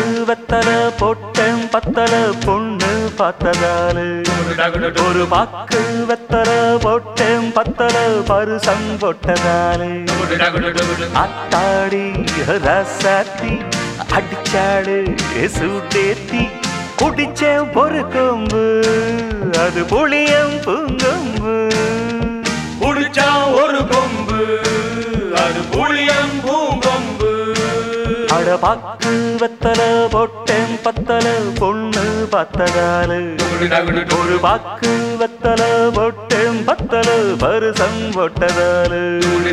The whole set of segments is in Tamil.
வெத்தல போட்டேன் பத்தல பொண்ணு பார்த்ததாலு ஒரு பாக்கு வெத்தல போட்டேன் பத்தல பருசம் போட்டதாலு அத்தாடி ரசாத்தி அடிச்சாடு சூட்டேத்தி குடிச்சேன் பொறு கொம்பு அது புளியம் பூங்கொம்பு குடிச்சா ஒரு கொம்பு அது புளியம் பூங்கொம்பு அட பாக்கு வெத்தல போட்டேன் பத்தல பொண்ணு பார்த்ததாலு ஒரு பாக்கு வெத்தல போட்டேன் பத்தல பருசம் போட்டதாலு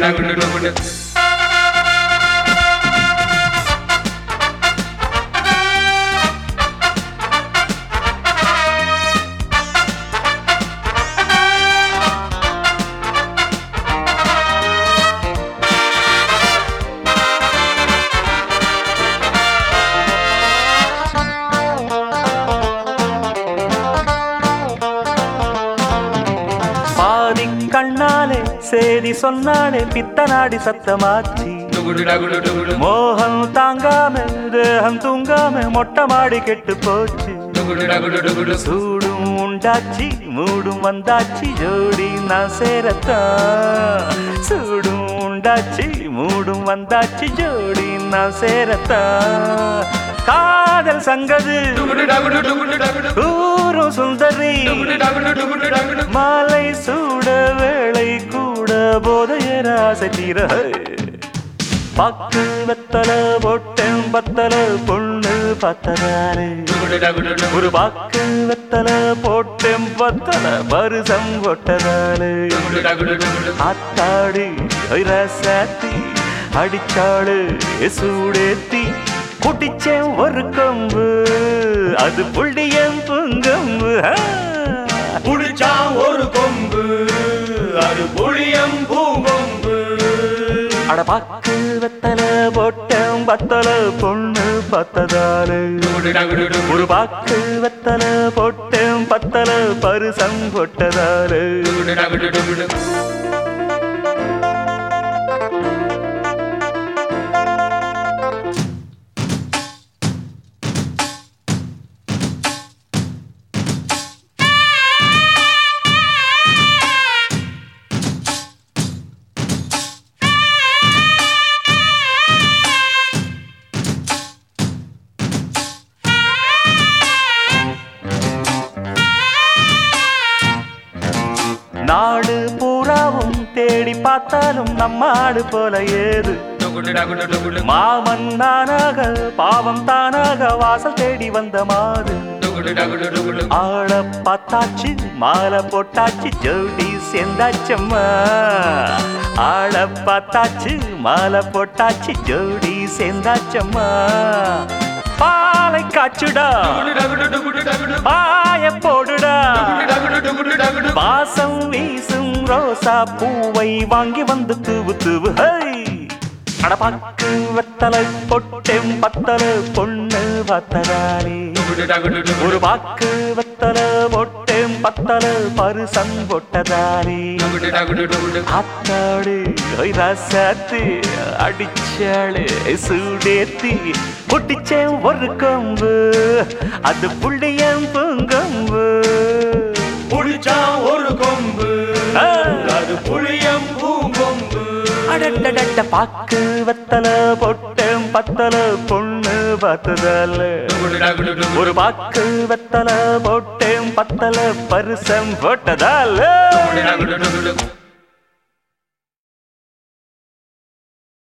பாதி கண்ணாலே சேதி சொன்னாலே பித்தனாடி சத்தமாச்சி மோகம் தாங்காம தேகம் தூங்காம மொட்டை மாடி கெட்டு போச்சு சூடும் உண்டாச்சி மூடும் வந்தாச்சி ஜோடி நான் சேரத்தான் சூடும் உண்டாச்சி மூடும் வந்தாச்சி ஜோடி நான் சேரத்தான் காதல் சங்கது கூறும் சுந்தரி மாலை சூட வேளை கூட போதைய ராசை தீர பக்கு வெத்தல போட்டேன் பத்தல பொண்ணு பத்ததாரு ஒரு பாக்கு வெத்தல போட்டேன் பத்தல பருசம் கொட்டதாரு ஆத்தாடு ரசாத்தி அடிச்சாடு சூடேத்தி குட்டிச்சேன் ஒரு கொம்பு அது புள்ளியம் புங்கம்பு ஆ. குடிச்சா ஒரு கொம்பு அது புளியம் பூங்கொம்பு அட பாக்கு வெத்தல போட்டேன் பத்தல பொண்ணு பத்ததாலு ஒரு பாக்கு வெத்தல போட்டேன் பத்தல பருசம் கொட்டதாலு நாடு பூராவும் தேடி பார்த்தாலும் நம்ம ஆடு போல ஏது மாமன் நானாக பாவம் தானாக வாசல் தேடி வந்த மாது ஆள பார்த்தாச்சு மாலை போட்டாச்சு ஜோடி சேர்ந்தாச்சம்மா ஆள பார்த்தாச்சு மாலை போட்டாச்சு ஜோடி சேர்ந்தாச்சம்மா பாலை காச்சுடா பாய போடுடா வாசம் வீசும் ரோசா பூவை வாங்கி வந்து தூவு தூவு ஹை அடபாக்கு வெத்தலை பொட்டெம் பத்தல பொண்ணு பத்ததாரி ஒரு பாக்கு வெத்தல பொட்டெம் பத்தல பருசம் பொட்டதாரி ஆத்தாடு ரசாத்து அடிச்சாளு சூடேத்தி பொட்டிச்சேன் ஒரு கொம்பு அது புள்ளியம் பூங்கொம்பு குடிச்சா ஒரு கொம்பு ஆ. அது புளியம் பூங்கொம்பு அடடடட பாக்கு வெத்தல பொட்டம் பத்தல பொண்ணு பார்த்ததால ஒரு பாக்கு வெத்தல பொட்டம் பத்தல பரிசம் போட்டதால குடிச்சா